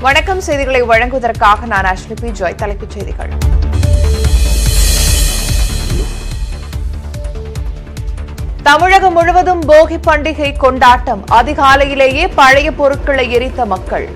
வணக்கம் செய்திகளை வழங்குவதற்காக நான் அஷ்லி பி ஜாய் தலைப்புச் செய்திகள் தமிழகம் முழுவதும் போகி பண்டிகை கொண்டாட்டம் அதிகாலையிலேயே பழைய பொருட்களை எரித்த மக்கள்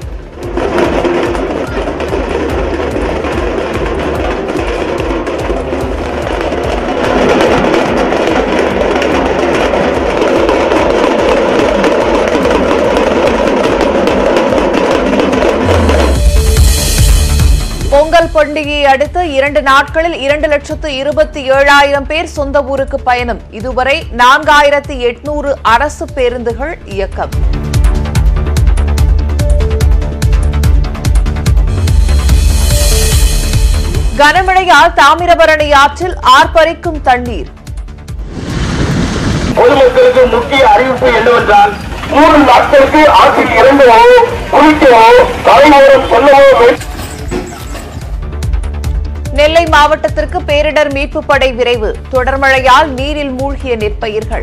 பொங்கல் பண்டிகையை அடுத்து இரண்டு நாட்களில் இரண்டு லட்சத்து இருபத்தி ஏழாயிரம் பேர் சொந்த ஊருக்கு பயணம் இதுவரை நான்காயிரத்து எட்நூறு அரசு பேருந்துகள் இயக்கம் கனமழையால் தாமிரபரணி ஆற்றில் ஆர்ப்பரிக்கும் தண்ணீர் பொதுமக்களுக்கு முக்கிய அறிவிப்பு என்னவென்றால் மூன்று நாட்களுக்கு ஆற்றில் இறங்கவோ குளிக்கவோ தலைமுறை செல்லவோ வேண்டும் நெல்லை மாவட்டத்திற்கு பேரிடர் மீட்பு படை விரைவு தொடர் மழையால் நீரில் மூழ்கிய நெற்பயிர்கள்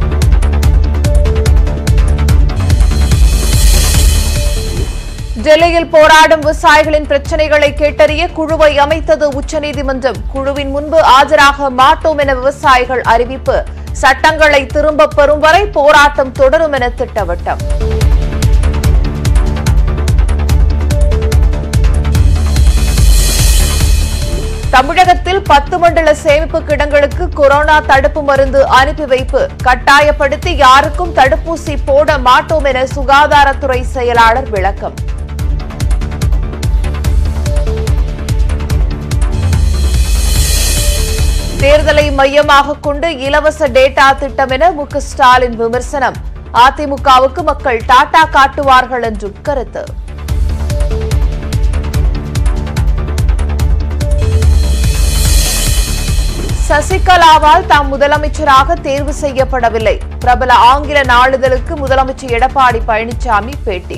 டெல்லியில் போராடும் விவசாயிகளின் பிரச்சனைகளை கேட்டறிய குழுவை அமைத்தது உச்சநீதிமன்றம் குழுவின் முன்பு ஆஜராக மாட்டோம் என விவசாயிகள் அறிவிப்பு சட்டங்களை திரும்பப் பெறும் வரை போராட்டம் தொடரும் என திட்டவட்டம் தமிழகத்தில் பத்து மண்டல சேமிப்பு கிடங்களுக்கு கொரோனா தடுப்பு மருந்து அனுப்பி வைப்பு கட்டாயப்படுத்தி யாருக்கும் தடுப்பூசி போட மாட்டோம் என சுகாதாரத்துறை செயலாளர் விளக்கம் தேர்தலை மையமாக கொண்டு இலவச டேட்டா திட்டம் என மு க ஸ்டாலின் விமர்சனம் அதிமுகவுக்கு மக்கள் டாடா காட்டுவார்கள் என்றும் கருத்து சசிகலாவால் தாம் முதலமைச்சராக தேர்வு செய்யப்படவில்லை பிரபல ஆங்கில நாளிதழுக்கு முதலமைச்சர் எடப்பாடி பழனிசாமி பேட்டி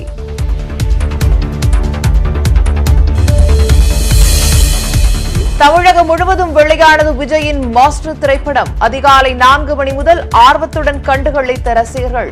தமிழகம் முழுவதும் வெளியானது விஜயின் மாஸ்டர் திரைப்படம் அதிகாலை நான்கு மணி முதல் ஆர்வத்துடன் கண்டுகளித்த ரசிகர்கள்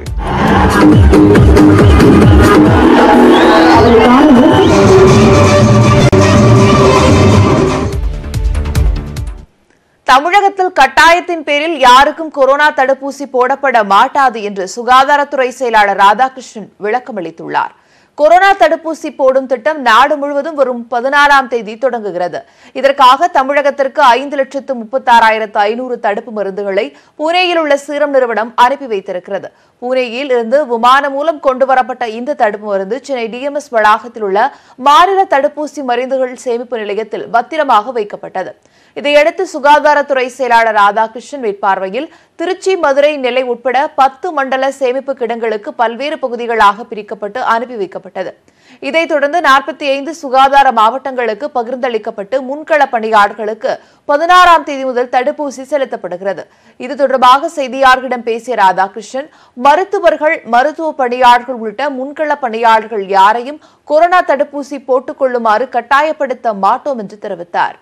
தமிழகத்தில் கட்டாயத்தின் பேரில் யாருக்கும் கொரோனா தடுப்பூசி போடப்பட மாட்டாது என்று சுகாதாரத்துறை செயலாளர் ராதாகிருஷ்ணன் விளக்கமளித்துள்ளார் கொரோனா தடுப்பூசி போடும் திட்டம் நாடு முழுவதும் வரும் பதினாறாம் தேதி தொடங்குகிறது இதற்காக தமிழகத்திற்கு ஐந்து லட்சத்து முப்பத்தாறாயிரத்து ஐநூறு தடுப்பு மருந்துகளை புனேயில் உள்ள சீரம் நிறுவனம் அனுப்பி வைத்திருக்கிறது புனேயில் இருந்து விமானம் மூலம் கொண்டுவரப்பட்ட இந்த தடுப்பு மருந்து சென்னை டிஎம்எஸ் வளாகத்தில் உள்ள மாநில தடுப்பூசி மருந்துகள் சேமிப்பு நிலையத்தில் பத்திரமாக வைக்கப்பட்டது இதையடுத்து சுகாதாரத்துறை செயலாளர் ராதாகிருஷ்ணன் மேற்பார்வையில் திருச்சி மதுரை நெல்லை உட்பட பத்து மண்டல சேமிப்பு கிடங்களுக்கு பல்வேறு பகுதிகளாக பிரிக்கப்பட்டு அனுப்பி வைக்கப்பட்டது இதைத் தொடர்ந்து நாற்பத்தி ஐந்து சுகாதார மாவட்டங்களுக்கு பகிர்ந்தளிக்கப்பட்டு முன்கள பணியாளர்களுக்கு பதினாறாம் தேதி முதல் தடுப்பூசி செலுத்தப்படுகிறது இது தொடர்பாக செய்தியாளர்களிடம் பேசிய ராதாகிருஷ்ணன் மருத்துவர்கள் மருத்துவ பணியாளர்கள் உள்ளிட்ட முன்கள பணியாளர்கள் யாரையும் கொரோனா தடுப்பூசி போட்டுக் கொள்ளுமாறு கட்டாயப்படுத்த மாட்டோம் என்று தெரிவித்தார்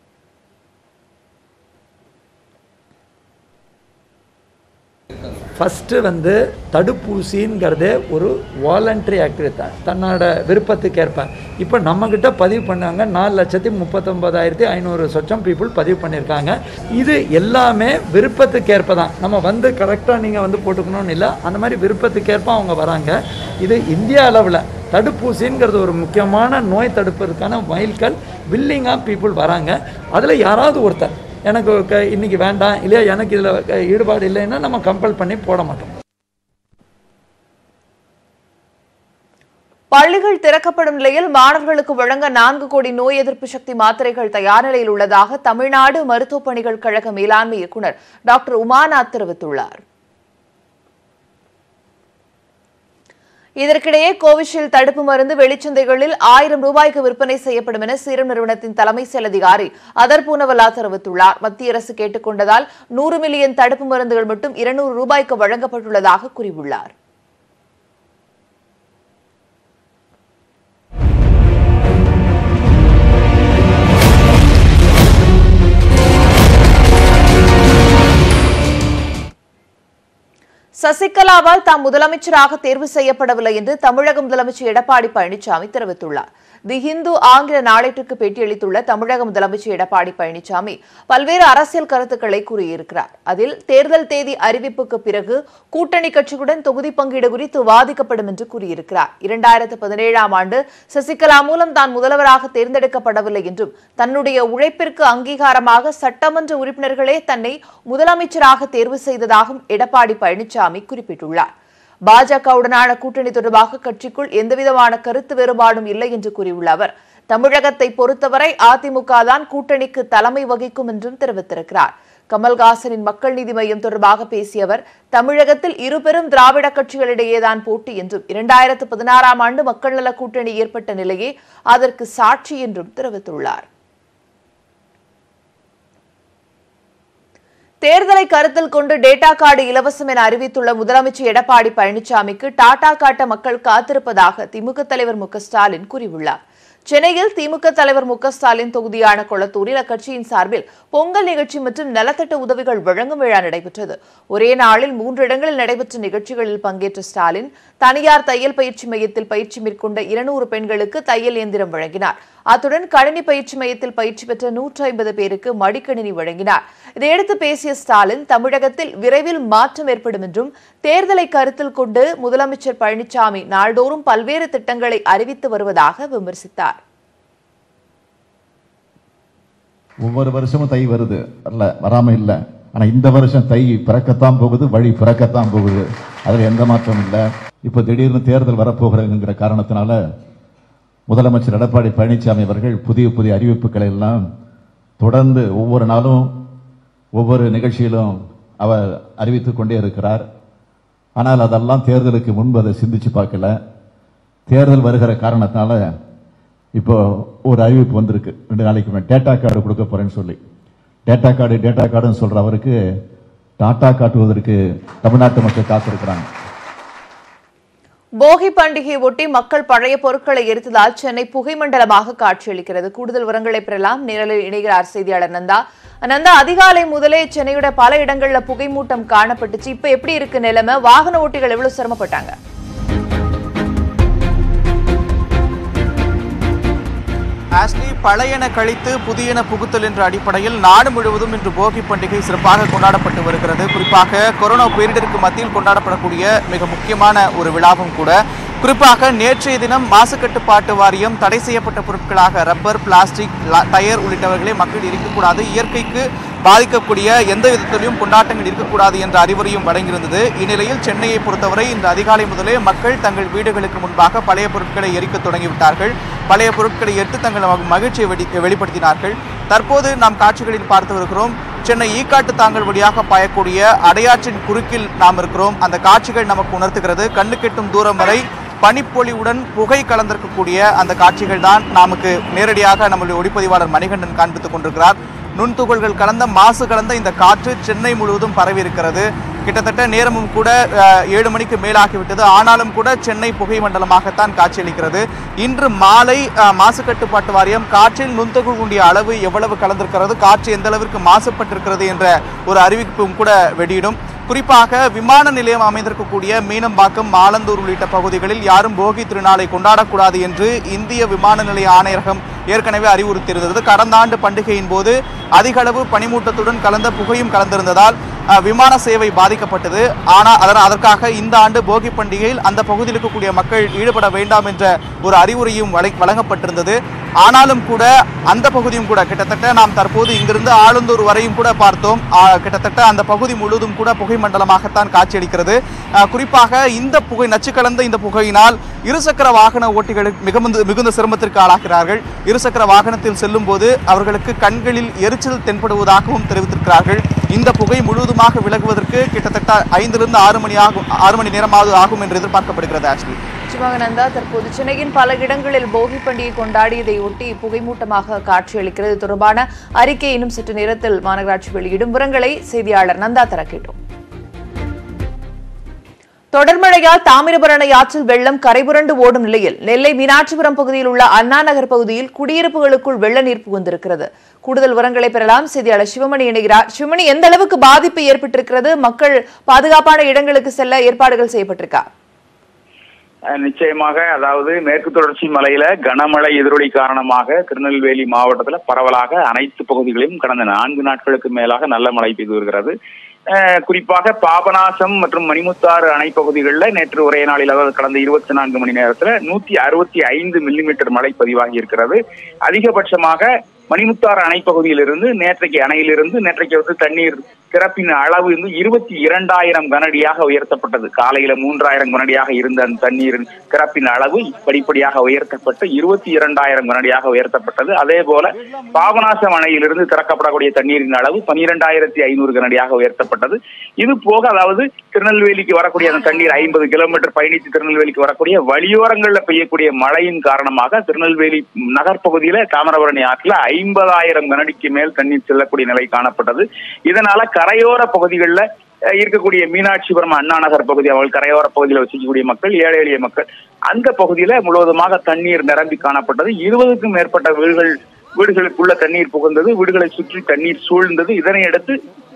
ஃபஸ்ட்டு வந்து தடுப்பூசிங்கிறதே ஒரு வாலண்டரி ஆக்டிவிட்டி தான் தன்னோட விருப்பத்துக்கு ஏற்ப இப்போ நம்மக்கிட்ட பதிவு பண்ணாங்க நாலு லட்சத்தி முப்பத்தொம்பதாயிரத்தி ஐநூறு சொச்சம் பீப்புள் பதிவு பண்ணியிருக்காங்க இது எல்லாமே விருப்பத்துக்கு ஏற்ப தான் நம்ம வந்து கரெக்டாக நீங்கள் வந்து போட்டுக்கணும்னு இல்லை அந்த மாதிரி விருப்பத்துக்கேற்ப அவங்க வராங்க இது இந்தியா அளவில் தடுப்பூசிங்கிறது ஒரு முக்கியமான நோய் தடுப்பதற்கான மைல்கல் வில்லிங்காக பீப்புள் வராங்க அதில் யாராவது ஒருத்தர் எனக்கு க- இன்னைக்கு வேண்டாம் இல்லையா எனக்கு இதில் ஈடுபாடு இல்லைன்னா நம்ம கம்பல் பண்ணி போட மாட்டோம் பள்ளிகள் திறக்கப்படும் நிலையில் மாணவர்களுக்கு வழங்க நான்கு கோடி நோய் எதிர்ப்பு சக்தி மாத்திரைகள் தயார் நிலையில் உள்ளதாக தமிழ்நாடு மருத்துவ பணிகள் கழக மேலாண்மை இயக்குநர் டாக்டர் உமாநாத் தெரிவித்துள்ளார் இதற்கிடையே கோவிஷீல்டு தடுப்பு மருந்து வெளிச்சந்தைகளில் ஆயிரம் ரூபாய்க்கு விற்பனை செய்யப்படும் என சீரம் நிறுவனத்தின் தலைமை செயல் அதிகாரி அதர் பூனவலா தெரிவித்துள்ளார் மத்திய அரசு கேட்டுக் கொண்டதால் நூறு மில்லியன் தடுப்பு மருந்துகள் மட்டும் இருநூறு ரூபாய்க்கு வழங்கப்பட்டுள்ளதாக கூறியுள்ளார் சசிகலாவால் தாம் முதலமைச்சராக தேர்வு செய்யப்படவில்லை என்று தமிழக முதலமைச்சர் எடப்பாடி பழனிசாமி தெரிவித்துள்ளார் தி ஹிந்து ஆங்கில நாளேட்டுக்கு பேட்டியளித்துள்ள தமிழக முதலமைச்சர் எடப்பாடி பழனிசாமி பல்வேறு அரசியல் கருத்துக்களை கூறியிருக்கிறார் அதில் தேர்தல் தேதி அறிவிப்புக்கு பிறகு கூட்டணி கட்சிகளுடன் தொகுதி பங்கீடு குறித்து வாதிக்கப்படும் என்று கூறியிருக்கிறார் இரண்டாயிரத்து பதினேழாம் ஆண்டு சசிகலா மூலம் தான் முதல்வராக தேர்ந்தெடுக்கப்படவில்லை என்றும் தன்னுடைய உழைப்பிற்கு அங்கீகாரமாக சட்டமன்ற உறுப்பினர்களே தன்னை முதலமைச்சராக தேர்வு செய்ததாகவும் எடப்பாடி பழனிசாமி குறிப்பிட்டுள்ளார் பாஜகவுடனான கூட்டணி தொடர்பாக கட்சிக்குள் எந்தவிதமான கருத்து வேறுபாடும் இல்லை என்று கூறியுள்ள அவர் தமிழகத்தை பொறுத்தவரை அதிமுக தான் கூட்டணிக்கு தலைமை வகிக்கும் என்றும் தெரிவித்திருக்கிறார் கமல்ஹாசனின் மக்கள் நீதி மையம் தொடர்பாக பேசிய அவர் தமிழகத்தில் இரு பெரும் திராவிட கட்சிகளிடையேதான் போட்டி என்றும் இரண்டாயிரத்து பதினாறாம் ஆண்டு மக்கள் நல கூட்டணி ஏற்பட்ட நிலையே அதற்கு சாட்சி என்றும் தெரிவித்துள்ளார் தேர்தலை கருத்தில் கொண்டு டேட்டா கார்டு இலவசம் என அறிவித்துள்ள முதலமைச்சர் எடப்பாடி பழனிசாமிக்கு டாடா காட்ட மக்கள் காத்திருப்பதாக திமுக தலைவர் மு க ஸ்டாலின் கூறியுள்ளார் சென்னையில் திமுக தலைவர் மு க ஸ்டாலின் தொகுதியான கொளத்தூரில் அக்கட்சியின் சார்பில் பொங்கல் நிகழ்ச்சி மற்றும் நலத்திட்ட உதவிகள் வழங்கும் விழா நடைபெற்றது ஒரே நாளில் மூன்று இடங்களில் நடைபெற்ற நிகழ்ச்சிகளில் பங்கேற்ற ஸ்டாலின் தனியார் தையல் பயிற்சி மையத்தில் பயிற்சி மேற்கொண்ட இருநூறு பெண்களுக்கு தையல் இயந்திரம் வழங்கினார் அத்துடன் கணினி பயிற்சி மையத்தில் பயிற்சி பெற்ற நூற்றி ஐம்பது பேருக்கு மடிக்கணினி வழங்கினார் இதையடுத்து பேசிய ஸ்டாலின் தமிழகத்தில் விரைவில் மாற்றம் ஏற்படும் என்றும் தேர்தலை கருத்தில் கொண்டு முதலமைச்சர் பழனிசாமி நாள்தோறும் பல்வேறு திட்டங்களை அறிவித்து வருவதாக விமர்சித்தார் ஒவ்வொரு வருஷமும் தை வருது அல்ல வராம இல்ல ஆனா இந்த வருஷம் தை பிறக்கத்தான் போகுது வழி பிறக்கத்தான் போகுது அதுல எந்த மாற்றம் இல்ல இப்ப திடீர்னு தேர்தல் வரப்போகிறங்கிற காரணத்தினால முதலமைச்சர் எடப்பாடி பழனிசாமி அவர்கள் புதிய புதிய அறிவிப்புகளை எல்லாம் தொடர்ந்து ஒவ்வொரு நாளும் ஒவ்வொரு நிகழ்ச்சியிலும் அவர் அறிவித்துக் கொண்டே இருக்கிறார் ஆனால் அதெல்லாம் தேர்தலுக்கு முன்பு அதை சிந்திச்சு பார்க்கல தேர்தல் வருகிற காரணத்தினால இப்போ ஒரு அறிவிப்பு வந்திருக்கு ரெண்டு நாளைக்கு முன்னாடி டேட்டா கார்டு கொடுக்க போறேன்னு சொல்லி டேட்டா கார்டு டேட்டா கார்டுன்னு சொல்ற அவருக்கு டாட்டா காட்டுவதற்கு தமிழ்நாட்டு மக்கள் காத்திருக்கிறாங்க போகி பண்டிகையை ஒட்டி மக்கள் பழைய பொருட்களை எரித்ததால் சென்னை புகைமண்டலமாக காட்சியளிக்கிறது கூடுதல் விவரங்களை பெறலாம் நேரலில் இணைகிறார் செய்தியாளர் நந்தா நந்தா அதிகாலை முதலே சென்னையோட பல இடங்கள்ல புகைமூட்டம் காணப்பட்டுச்சு இப்ப எப்படி இருக்கு நிலைமை வாகன ஓட்டிகள் எவ்வளவு சிரமப்பட்டாங்க ஆஸ்லி பழையன கழித்து புதியன புகுத்தல் என்ற அடிப்படையில் நாடு முழுவதும் இன்று போகி பண்டிகை சிறப்பாக கொண்டாடப்பட்டு வருகிறது குறிப்பாக கொரோனா பேரிடருக்கு மத்தியில் கொண்டாடப்படக்கூடிய மிக முக்கியமான ஒரு விழாவும் கூட குறிப்பாக நேற்றைய தினம் மாசு கட்டுப்பாட்டு வாரியம் தடை செய்யப்பட்ட பொருட்களாக ரப்பர் பிளாஸ்டிக் ல- டயர் உள்ளிட்டவர்களை மக்கள் இருக்கக்கூடாது இயற்கைக்கு பாதிக்கக்கூடிய எந்த விதத்திலும் கொண்டாட்டங்கள் இருக்கக்கூடாது என்ற அறிவுரையும் வழங்கியிருந்தது இந்நிலையில் சென்னையை பொறுத்தவரை இந்த அதிகாலை முதலே மக்கள் தங்கள் வீடுகளுக்கு முன்பாக பழைய பொருட்களை எரிக்க தொடங்கிவிட்டார்கள் பழைய பொருட்களை எட்டு தங்கள் மக- மகிழ்ச்சியை வெடி வெளிப்படுத்தினார்கள் தற்போது நாம் காட்சிகளில் பார்த்து வருகிறோம் சென்னை ஈக்காட்டு தாங்கல் வழியாக பாயக்கூடிய அடையாற்றின் குறுக்கில் நாம் இருக்கிறோம் அந்த காட்சிகள் நமக்கு உணர்த்துகிறது கண்ணு கெட்டும் தூரம் வரை பனிப்பொழிவுடன் புகை கலந்திருக்கக்கூடிய அந்த காட்சிகள் தான் நமக்கு நேரடியாக நம்முடைய ஒளிப்பதிவாளர் மணிகண்டன் காண்பித்துக் கொண்டிருக்கிறார் நுண்துகள்கள் கலந்த மாசு கலந்த இந்த காற்று சென்னை முழுவதும் பரவி இருக்கிறது கிட்டத்தட்ட நேரமும் கூட அஹ், ஏழு மணிக்கு மேலாகிவிட்டது ஆனாலும் கூட சென்னை புகை மண்டலமாகத்தான் காட்சியளிக்கிறது இன்று மாலை அஹ், மாசு கட்டுப்பாட்டு வாரியம் காற்றில் நுண்துகள் கூடிய அளவு எவ்வளவு கலந்திருக்கிறது காற்று எந்த அளவிற்கு மாசுபட்டிருக்கிறது என்ற ஒரு அறிவிப்பும் கூட வெளியிடும் குறிப்பாக விமான நிலையம் அமைந்திருக்கக்கூடிய மீனம்பாக்கம் மாலந்தூர் உள்ளிட்ட பகுதிகளில் யாரும் போகி திருநாளை கொண்டாடக்கூடாது என்று இந்திய விமான நிலைய ஆணையரகம் ஏற்கனவே அறிவுறுத்தியிருந்தது கடந்த ஆண்டு பண்டிகையின் போது அதிக அளவு பனிமூட்டத்துடன் கலந்த புகையும் கலந்திருந்ததால் அஹ், விமான சேவை பாதிக்கப்பட்டது ஆனால் அதனால் அதற்காக இந்த ஆண்டு போகி பண்டிகையில் அந்த பகுதியில் இருக்கக்கூடிய மக்கள் ஈடுபட வேண்டாம் என்ற ஒரு அறிவுரையும் வழங்க- வழங்கப்பட்டிருந்தது ஆனாலும் கூட அந்த பகுதியும் கூட கிட்டத்தட்ட நாம் தற்போது இங்கிருந்து ஆளுந்தூர் வரையும் கூட பார்த்தோம் ஆ, கிட்டத்தட்ட அந்த பகுதி முழுவதும் கூட புகை மண்டலமாகத்தான் காட்சியளிக்கிறது ஆ, குறிப்பாக இந்த புகை நச்சு கலந்த இந்த புகையினால் இருசக்கர வாகன ஓட்டிகளுக்கு மிகுந்த மிகுந்த சிரமத்திற்கு ஆளாகிறார்கள் இருசக்கர வாகனத்தில் செல்லும் போது அவர்களுக்கு கண்களில் எரிச்சல் தென்படுவதாகவும் தெரிவித்திருக்கிறார்கள் இந்த புகை முழுவதுமாக விலகுவதற்கு கிட்டத்தட்ட ஐந்திலிருந்து ஆறு மணி ஆகும் ஆறு மணி நேரமாவது ஆகும் என்று எதிர்பார்க்கப்படுகிறது ஆக்சுவலி நிச்சயமாக நந்தா தற்போது சென்னையின் பல இடங்களில் போகி பண்டிகை கொண்டாடியதை ஒட்டி புகைமூட்டமாக காட்சியளிக்கிறது தொடர்பான அறிக்கை இன்னும் சற்று நேரத்தில் மாநகராட்சி வெளியிடும் விவரங்களை செய்தியாளர் நந்தா தர கேட்டோம் தொடர்மழையால் தாமிரபரணி ஆற்றில் வெள்ளம் கரைபுரண்டு ஓடும் நிலையில் நெல்லை மீனாட்சிபுரம் பகுதியில் உள்ள அண்ணா நகர் பகுதியில் குடியிருப்புகளுக்குள் வெள்ள நீர் புகுந்திருக்கிறது கூடுதல் விவரங்களை பெறலாம் செய்தியாளர் சிவமணி இணைகிறார் சிவமணி எந்த அளவுக்கு பாதிப்பு ஏற்பட்டிருக்கிறது மக்கள் பாதுகாப்பான இடங்களுக்கு செல்ல ஏற்பாடுகள் செய்யப்பட்டிருக்கா அஹ் நிச்சயமாக அதாவது மேற்கு தொடர்ச்சி மலையில கனமழை எதிரொலி காரணமாக திருநெல்வேலி மாவட்டத்துல பரவலாக அனைத்து பகுதிகளிலும் கடந்த நான்கு நாட்களுக்கு மேலாக நல்ல மழை பெய்து வருகிறது அஹ் குறிப்பாக பாபநாசம் மற்றும் மணிமுத்தாறு அணை பகுதிகளில் நேற்று ஒரே நாளில் அதாவது கடந்த இருபத்தி நான்கு மணி நேரத்துல நூத்தி அறுபத்தி ஐந்து மில்லிமீட்டர் மழை பதிவாகி இருக்கிறது அதிகபட்சமாக மணிமுத்தாறு அணை பகுதியிலிருந்து நேற்றைக்கு அணையிலிருந்து நேற்றைக்கு வந்து தண்ணீர் திறப்பின் அளவு வந்து இருபத்தி இரண்டாயிரம் கனடியாக உயர்த்தப்பட்டது காலையில மூன்றாயிரம் கனடியாக இருந்த அந்த தண்ணீரின் திறப்பின் அளவு படிப்படியாக உயர்த்தப்பட்டு இருபத்தி இரண்டாயிரம் கனடியாக உயர்த்தப்பட்டது அதே போல பாபநாசம் அணையிலிருந்து திறக்கப்படக்கூடிய தண்ணீரின் அளவு பனிரெண்டாயிரத்தி ஐநூறு கனடியாக உயர்த்தப்பட்டது இது போக அதாவது திருநெல்வேலிக்கு வரக்கூடிய அந்த தண்ணீர் ஐம்பது கிலோமீட்டர் பயணித்து திருநெல்வேலிக்கு வரக்கூடிய வழியோரங்களில் பெய்யக்கூடிய மழையின் காரணமாக திருநெல்வேலி நகர்ப்பகுதியில தாமிரபரணி ஆற்றில் ஐம்பதாயிரம் கனடிக்கு மேல் தண்ணீர் செல்லக்கூடிய நிலை காணப்பட்டது இதனால கரையோர பகுதிகளில் அஹ், இருக்கக்கூடிய மீனாட்சிபுரம் அண்ணா நகர் பகுதி அவர்கள் கரையோர பகுதியில் வசிக்கக்கூடிய மக்கள் ஏழை எளிய மக்கள் அந்த பகுதியில முழுவதுமாக தண்ணீர் நிரம்பி காணப்பட்டது இருபதுக்கும் மேற்பட்ட வீடுகள் வீடுகளுக்குள்ள தண்ணீர் புகுந்தது வீடுகளை சுற்றி தண்ணீர் சூழ்ந்தது இதனை அடுத்து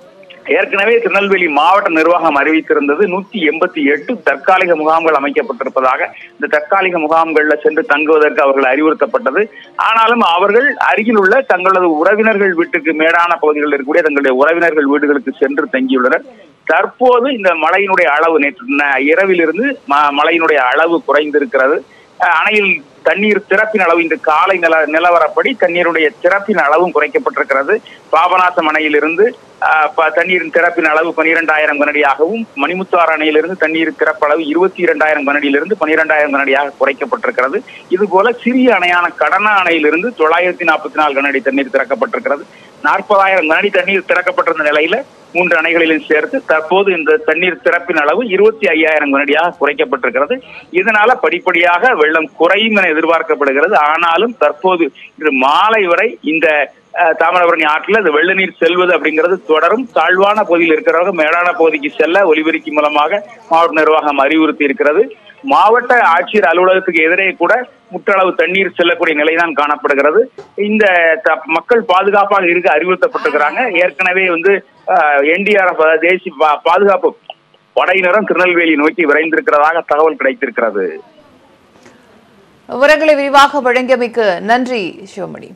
ஏற்கனவே திருநெல்வேலி மாவட்ட நிர்வாகம் அறிவித்திருந்தது நூத்தி எண்பத்தி எட்டு தற்காலிக முகாம்கள் அமைக்கப்பட்டிருப்பதாக இந்த தற்காலிக முகாம்கள்ல சென்று தங்குவதற்கு அவர்கள் அறிவுறுத்தப்பட்டது ஆனாலும் அவர்கள் அருகில் உள்ள தங்களது உறவினர்கள் வீட்டுக்கு மேடான பகுதிகளில் இருக்கக்கூடிய தங்களுடைய உறவினர்கள் வீடுகளுக்கு சென்று தங்கியுள்ளனர் தற்போது இந்த மழையினுடைய அளவு நேற்று ந- இரவிலிருந்து ம- மழையினுடைய அளவு குறைந்திருக்கிறது அஹ் அணையில் தண்ணீர் திறப்பின் அளவு இன்று காலை நில நிலவரப்படி தண்ணீருடைய திறப்பின் அளவும் குறைக்கப்பட்டிருக்கிறது பாபநாசம் அணையிலிருந்து அஹ், ப- தண்ணீரின் திறப்பின் அளவு பனிரெண்டாயிரம் கனடியாகவும் மணிமுத்தாறு அணையிலிருந்து தண்ணீர் திறப்பளவு இருபத்தி இரண்டாயிரம் கனடியிலிருந்து பனிரெண்டாயிரம் கனடியாக குறைக்கப்பட்டிருக்கிறது இது போல சிறிய அணையான கடனா அணையிலிருந்து தொள்ளாயிரத்தி நாற்பத்தி நாலு கனடி தண்ணீர் திறக்கப்பட்டிருக்கிறது நாற்பதாயிரம் கனடி தண்ணீர் திறக்கப்பட்டிருந்த நிலையில மூன்று அணைகளிலும் சேர்த்து தற்போது இந்த தண்ணீர் திறப்பின் அளவு இருபத்தி ஐயாயிரம் கனடியாக குறைக்கப்பட்டிருக்கிறது இதனால படிப்படியாக வெள்ளம் குறையும் என எதிர்பார்க்கப்படுகிறது ஆனாலும் தற்போது இது மாலை வரை இந்த அஹ், தாமிரபரணி ஆற்றில் இந்த வெள்ள நீர் செல்வது அப்படிங்கிறது தொடரும் தாழ்வான பகுதியில் இருக்கிறவங்க மேடான பகுதிக்கு செல்ல ஒலிபெருக்கி மூலமாக மாவட்ட நிர்வாகம் அறிவுறுத்தி இருக்கிறது மாவட்ட ஆட்சியர் அலுவலகத்துக்கு எதிரே கூட முற்றளவு தண்ணீர் செல்லக்கூடிய நிலைதான் காணப்படுகிறது இந்த த- மக்கள் பாதுகாப்பாக இருக்க அறிவுறுத்தப்பட்டிருக்கிறாங்க ஏற்கனவே வந்து என்டிஆர்எஃப் தேசிய பா- பாதுகாப்பு படையினரும் திருநெல்வேலி நோக்கி விரைந்திருக்கிறதாக தகவல் கிடைத்திருக்கிறது விவரங்களை விரிவாக வழங்கியமைக்கு நன்றி சிவமணி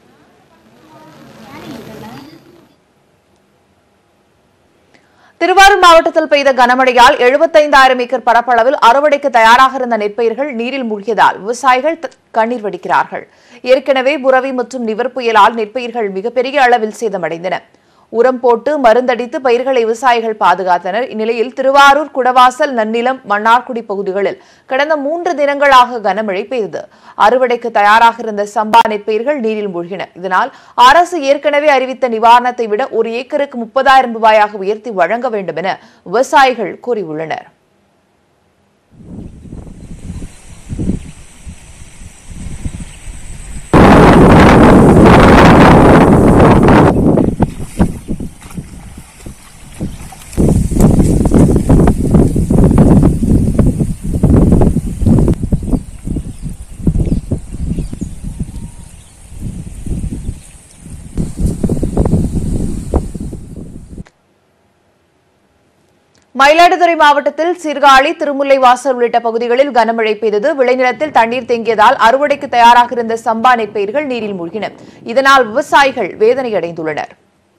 திருவாரூர் மாவட்டத்தில் பெய்த கனமழையால் எழுபத்தைந்தாயிரம் ஏக்கர் பரப்பளவில் அறுவடைக்கு தயாராக இருந்த நெற்பயிர்கள் நீரில் மூழ்கியதால் விவசாயிகள் த- கண்ணீர் வடிக்கிறார்கள் ஏற்கனவே புரவி மற்றும் நிவர் புயலால் நெற்பயிர்கள் மிகப்பெரிய அளவில் சேதமடைந்தன உரம் போட்டு மருந்தடித்து பயிர்களை விவசாயிகள் பாதுகாத்தனர் இந்நிலையில் திருவாரூர் குடவாசல் நன்னிலம் மன்னார்குடி பகுதிகளில் கடந்த மூன்று தினங்களாக கனமழை பெய்தது அறுவடைக்கு தயாராக இருந்த சம்பா நெற்பயிர்கள் நீரில் மூழ்கின இதனால் அரசு ஏற்கனவே அறிவித்த நிவாரணத்தை விட ஒரு ஏக்கருக்கு முப்பதாயிரம் ரூபாயாக உயர்த்தி வழங்க வேண்டும் என விவசாயிகள் கூறியுள்ளனர் மயிலாடுதுறை மாவட்டத்தில் சீர்காழி திருமுல்லைவாசல் உள்ளிட்ட பகுதிகளில் கனமழை பெய்தது விளைநிலத்தில் தண்ணீர் தேங்கியதால் அறுவடைக்கு தயாராக இருந்த சம்பா நெற்பயிர்கள் நீரில் மூழ்கின இதனால் விவசாயிகள் வேதனையடைந்துள்ளனர்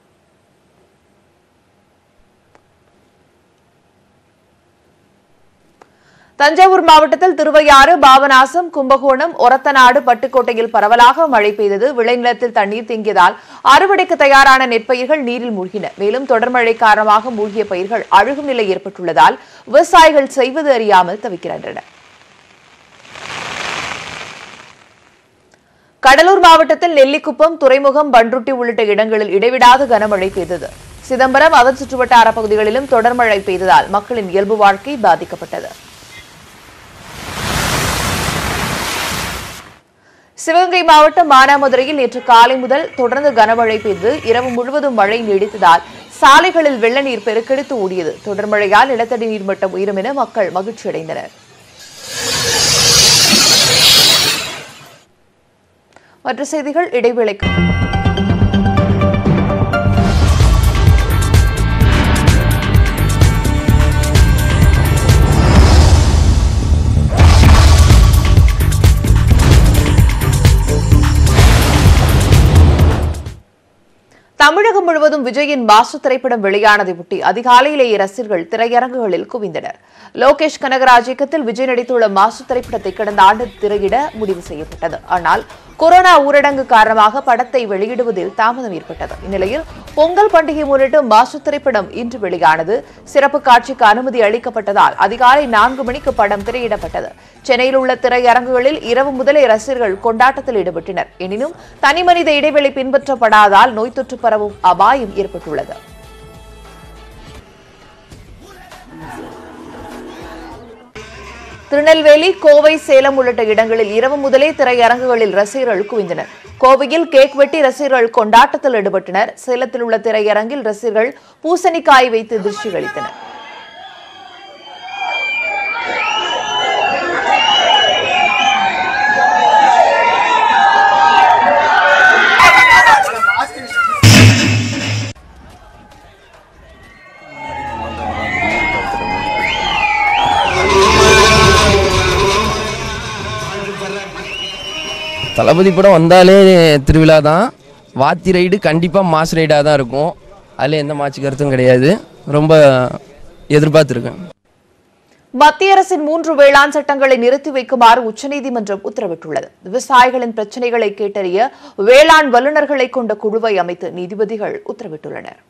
தஞ்சாவூர் மாவட்டத்தில் திருவையாறு பாபநாசம் கும்பகோணம் ஒரத்தநாடு பட்டுக்கோட்டையில் பரவலாக மழை பெய்தது விளைநிலத்தில் தண்ணீர் தேங்கியதால் அறுவடைக்கு தயாரான நெற்பயிர்கள் நீரில் மூழ்கின மேலும் தொடர் மழை காரணமாக மூழ்கிய பயிர்கள் அழுகும் நிலை ஏற்பட்டுள்ளதால் விவசாயிகள் செய்வது அறியாமல் தவிக்கின்றனர் கடலூர் மாவட்டத்தில் நெல்லிக்குப்பம் துறைமுகம் பன்ருட்டி உள்ளிட்ட இடங்களில் இடைவிடாது கனமழை பெய்தது சிதம்பரம் அதன் சுற்றுவட்டார பகுதிகளிலும் தொடர் மழை பெய்ததால் மக்களின் இயல்பு வாழ்க்கை பாதிக்கப்பட்டது சிவகங்கை மாவட்டம் மானாமதுரையில் நேற்று காலை முதல் தொடர்ந்து கனமழை பெய்து இரவு முழுவதும் மழை நீடித்ததால் சாலைகளில் வெள்ள நீர் பெருக்கெடுத்து ஓடியது தொடர் மழையால் நிலத்தடி நீர்மட்டம் உயரும் என மக்கள் மகிழ்ச்சியடைந்தனர் மற்ற செய்திகள் இடைவேளைக்கு தமிழகம் முழுவதும் விஜயின் மாசு திரைப்படம் வெளியானதை ஒட்டி அதிகாலையிலேயே ரசிகர்கள் திரையரங்குகளில் குவிந்தனர் லோகேஷ் கனகராஜ் இயக்கத்தில் விஜய் நடித்துள்ள மாசு திரைப்படத்தை கடந்த ஆண்டு திரையிட முடிவு செய்யப்பட்டது ஆனால் கொரோனா ஊரடங்கு காரணமாக படத்தை வெளியிடுவதில் தாமதம் ஏற்பட்டது இந்நிலையில் பொங்கல் பண்டிகை முன்னிட்டு மாசு திரைப்படம் இன்று வெளியானது சிறப்பு காட்சிக்கு அனுமதி அளிக்கப்பட்டதால் அதிகாலை நான்கு மணிக்கு படம் திரையிடப்பட்டது சென்னையில் உள்ள திரையரங்குகளில் இரவு முதலே ரசிகர்கள் கொண்டாட்டத்தில் ஈடுபட்டனர் எனினும் தனிமனித இடைவெளி பின்பற்றப்படாதால் நோய் தொற்று பரவும் அபாயம் ஏற்பட்டுள்ளது திருநெல்வேலி கோவை சேலம் உள்ளிட்ட இடங்களில் இரவு முதலே திரையரங்குகளில் ரசிகர்கள் குவிந்தனர் கோவையில் கேக் வெட்டி ரசிகர்கள் கொண்டாட்டத்தில் ஈடுபட்டனர் சேலத்தில் உள்ள திரையரங்கில் ரசிகர்கள் பூசணிக்காய் வைத்து திருஷ்டி அளித்தனர் தளபதி படம் வந்தாலே திருவிழா தான் வாத்தி ரைடு கண்டிப்பாக மாஸ் ரைடாக தான் இருக்கும் அதில் எந்த மாற்று கருத்தும் கிடையாது ரொம்ப எதிர்பார்த்துருக்கேன் மத்திய அரசின் மூன்று வேளாண் சட்டங்களை நிறுத்தி வைக்குமாறு உச்சநீதிமன்றம் உத்தரவிட்டுள்ளது விவசாயிகளின் பிரச்சினைகளை கேட்டறிய வேளாண் வல்லுநர்களை கொண்ட குழுவை அமைத்து நீதிபதிகள் உத்தரவிட்டுள்ளனர்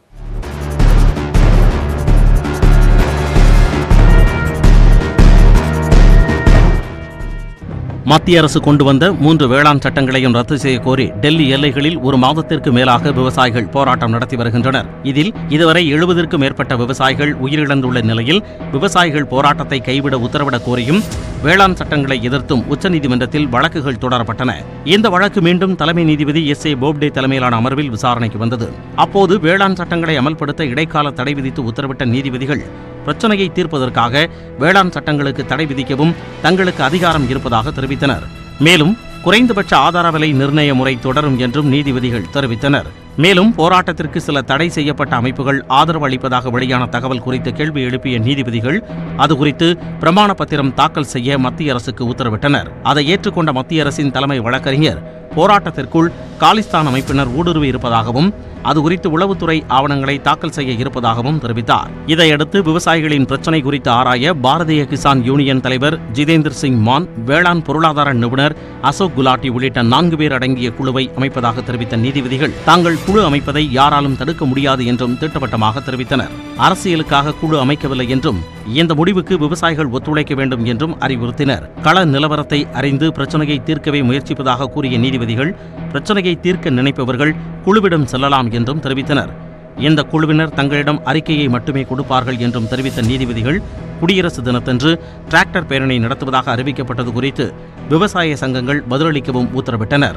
மத்திய அரசு கொண்டு வந்த மூன்று வேளாண் சட்டங்களையும் ரத்து செய்ய கோரி டெல்லி எல்லைகளில் ஒரு மாதத்திற்கு மேலாக விவசாயிகள் போராட்டம் நடத்தி வருகின்றனர் இதில் இதுவரை எழுபதற்கும் மேற்பட்ட விவசாயிகள் உயிரிழந்துள்ள நிலையில் விவசாயிகள் போராட்டத்தை கைவிட உத்தரவிடக் கோரியும் வேளாண் சட்டங்களை எதிர்த்தும் உச்சநீதிமன்றத்தில் வழக்குகள் தொடரப்பட்டன இந்த வழக்கு மீண்டும் தலைமை நீதிபதி எஸ் ஏ போப்டே தலைமையிலான அமர்வில் விசாரணைக்கு வந்தது அப்போது வேளாண் சட்டங்களை அமல்படுத்த இடைக்கால தடை விதித்து உத்தரவிட்ட நீதிபதிகள் பிரச்சனையை தீர்ப்பதற்காக வேளாண் சட்டங்களுக்கு தடை விதிக்கவும் தங்களுக்கு அதிகாரம் இருப்பதாக தெரிவித்தனர் மேலும் குறைந்தபட்ச ஆதார விலை நிர்ணய முறை தொடரும் என்றும் நீதிபதிகள் தெரிவித்தனர் மேலும் போராட்டத்திற்கு சில தடை செய்யப்பட்ட அமைப்புகள் ஆதரவு அளிப்பதாக வெளியான தகவல் குறித்து கேள்வி எழுப்பிய நீதிபதிகள் அது குறித்து பிரமாண பத்திரம் தாக்கல் செய்ய மத்திய அரசுக்கு உத்தரவிட்டனர் அதை ஏற்றுக்கொண்ட மத்திய அரசின் தலைமை வழக்கறிஞர் போராட்டத்திற்குள் காலிஸ்தான் அமைப்பினர் ஊடுருவி இருப்பதாகவும் அது குறித்து உளவுத்துறை ஆவணங்களை தாக்கல் செய்ய இருப்பதாகவும் தெரிவித்தார் இதையடுத்து விவசாயிகளின் பிரச்சினை குறித்து ஆராய பாரதிய கிசான் யூனியன் தலைவர் ஜிதேந்திர சிங் மான் வேளாண் பொருளாதார நிபுணர் அசோக் குலாட்டி உள்ளிட்ட நான்கு பேர் அடங்கிய குழுவை அமைப்பதாக தெரிவித்த நீதிபதிகள் தாங்கள் குழு அமைப்பதை யாராலும் தடுக்க முடியாது என்றும் திட்டவட்டமாக தெரிவித்தனர் அரசியலுக்காக குழு அமைக்கவில்லை என்றும் இந்த முடிவுக்கு விவசாயிகள் ஒத்துழைக்க வேண்டும் என்றும் அறிவுறுத்தினர் கள நிலவரத்தை அறிந்து பிரச்சனையை தீர்க்கவே முயற்சிப்பதாக கூறிய நீதிபதிகள் பிரச்சனையை தீர்க்க நினைப்பவர்கள் குழுவிடம் செல்லலாம் என்றும் தெரிவித்தனர் இந்த குழுவினர் தங்களிடம் அறிக்கையை மட்டுமே கொடுப்பார்கள் என்றும் தெரிவித்த நீதிபதிகள் குடியரசு தினத்தன்று டிராக்டர் பேரணி நடத்துவதாக அறிவிக்கப்பட்டது குறித்து விவசாய சங்கங்கள் பதிலளிக்கவும் உத்தரவிட்டனர்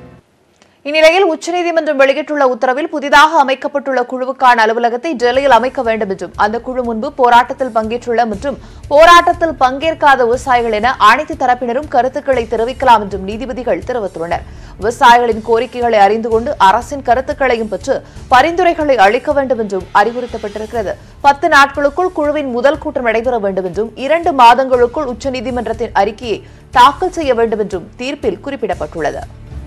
இந்நிலையில் உச்சநீதிமன்றம் வெளியிட்டுள்ள உத்தரவில் புதிதாக அமைக்கப்பட்டுள்ள குழுவுக்கான அலுவலகத்தை டெல்லியில் அமைக்க வேண்டும் என்றும் அந்த குழு முன்பு போராட்டத்தில் பங்கேற்றுள்ள மற்றும் போராட்டத்தில் பங்கேற்காத விவசாயிகள் என அனைத்து தரப்பினரும் கருத்துக்களை தெரிவிக்கலாம் என்றும் நீதிபதிகள் தெரிவித்துள்ளனர் விவசாயிகளின் கோரிக்கைகளை அறிந்து கொண்டு அரசின் கருத்துக்களையும் பெற்று பரிந்துரைகளை அளிக்க வேண்டும் என்றும் அறிவுறுத்தப்பட்டிருக்கிறது பத்து நாட்களுக்குள் குழுவின் முதல் கூட்டம் நடைபெற வேண்டும் என்றும் இரண்டு மாதங்களுக்குள் உச்சநீதிமன்றத்தின் அறிக்கையை தாக்கல் செய்ய வேண்டும் என்றும் தீர்ப்பில் குறிப்பிடப்பட்டுள்ளது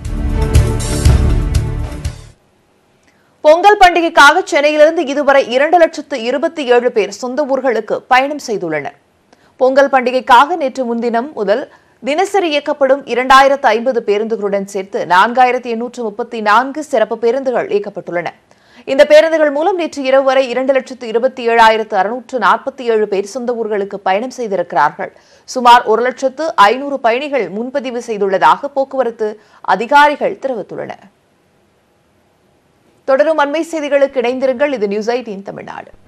பொங்கல் பண்டிகைக்காக சென்னையிலிருந்து இதுவரை இரண்டு லட்சத்து இருபத்தி ஏழு பேர் சொந்த ஊர்களுக்கு பயணம் செய்துள்ளனர் பொங்கல் பண்டிகைக்காக நேற்று முன்தினம் முதல் தினசரி இயக்கப்படும் இரண்டாயிரத்து ஐம்பது பேருந்துகளுடன் சேர்த்து நான்காயிரத்து எண்ணூற்று முப்பத்தி நான்கு சிறப்பு பேருந்துகள் இயக்கப்பட்டுள்ளன இந்த பேருந்துகள் மூலம் நேற்று இரவு வரை இரண்டு லட்சத்து இருபத்தி ஏழாயிரத்து அறுநூற்று நாற்பத்தி ஏழு பேர் சொந்த ஊர்களுக்கு பயணம் செய்திருக்கிறார்கள் சுமார் ஒரு லட்சத்து ஐநூறு பயணிகள் முன்பதிவு செய்துள்ளதாக போக்குவரத்து அதிகாரிகள் தெரிவித்துள்ளனர் தொடரும் அண்மை செய்திகளுக்கு இணைந்திருங்கள் இது நியூஸ் எயிட்டீன் தமிழ்நாடு